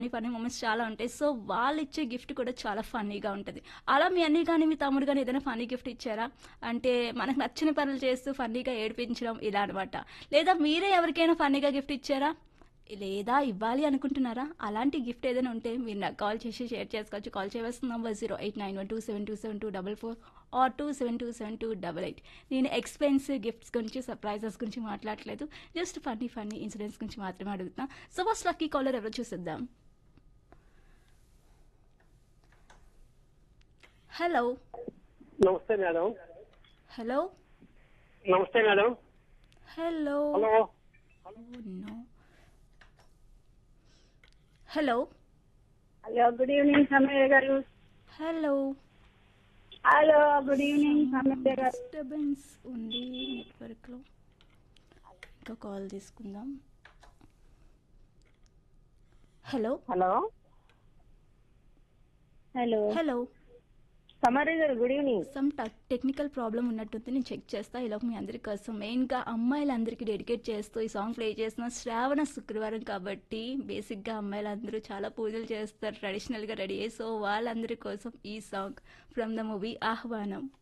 funny moments చాలా ఉంటాయి so వాళ్ళు ఇచ్చే గిఫ్ట్ కూడా చాలా ఫన్నీగా ఉంటుంది అలా మీ అన్ని కానీ మీ తమ్ముడు కానీ ఏదైనా ఫన్నీ గిఫ్ట్ ఇచ్చారా అంటే మనకు నచ్చిన పనులు చేస్తూ ఫన్నీగా ఏడిపించడం ఇలా అనమాట లేదా మీరే ఎవరికైనా ఫన్నీగా గిఫ్ట్ ఇచ్చారా లేదా ఇవ్వాలి అనుకుంటున్నారా అలాంటి గిఫ్ట్ ఏదైనా ఉంటే మీరు నాకు కాల్ చేసి షేర్ చేసుకోవచ్చు కాల్ చేయవలసిన number zero eight nine one two seven two seven two double four or two seven two seven two double eight నేను ఎక్స్పెన్సివ్ గిఫ్ట్స్ గురించి సర్ప్రైజెస్ గురించి మాట్లాడలేదు జస్ట్ ఫన్నీ ఫన్నీ ఇన్సిడెంట్స్ గురించి మాత్రమే అడుగుతున్నా సో ఫస్ట్ లక్కీ కాలర్ ఎవరో చూసిద్దాం hello నమస్తే మేడం హలో నమస్తే madam hello hello no hello hello good evening Sameera గారు hello hello good evening Sameera గారు డిస్టర్బెన్స్ ఉంది నెట్వర్క్లో ఇంకా కాల్ తీసుకుందాం hello hello hello hello Sameera గారు good evening some technical problem ఉన్నట్టుంది నేను చెక్ చేస్తా ఇలా మీ అందరి కోసం మెయిన్గా అమ్మాయిలందరికీ డెడికేట్ చేస్తూ ఈ సాంగ్ ప్లే చేసిన శ్రావణ శుక్రవారం కాబట్టి బేసిక్గా అమ్మాయిలందరూ చాలా పూజలు చేస్తారు ట్రెడిషనల్గా రెడీ అయ్యి సో వాళ్ళందరి కోసం ఈ సాంగ్ ఫ్రమ్ ద మూవీ ఆహ్వానం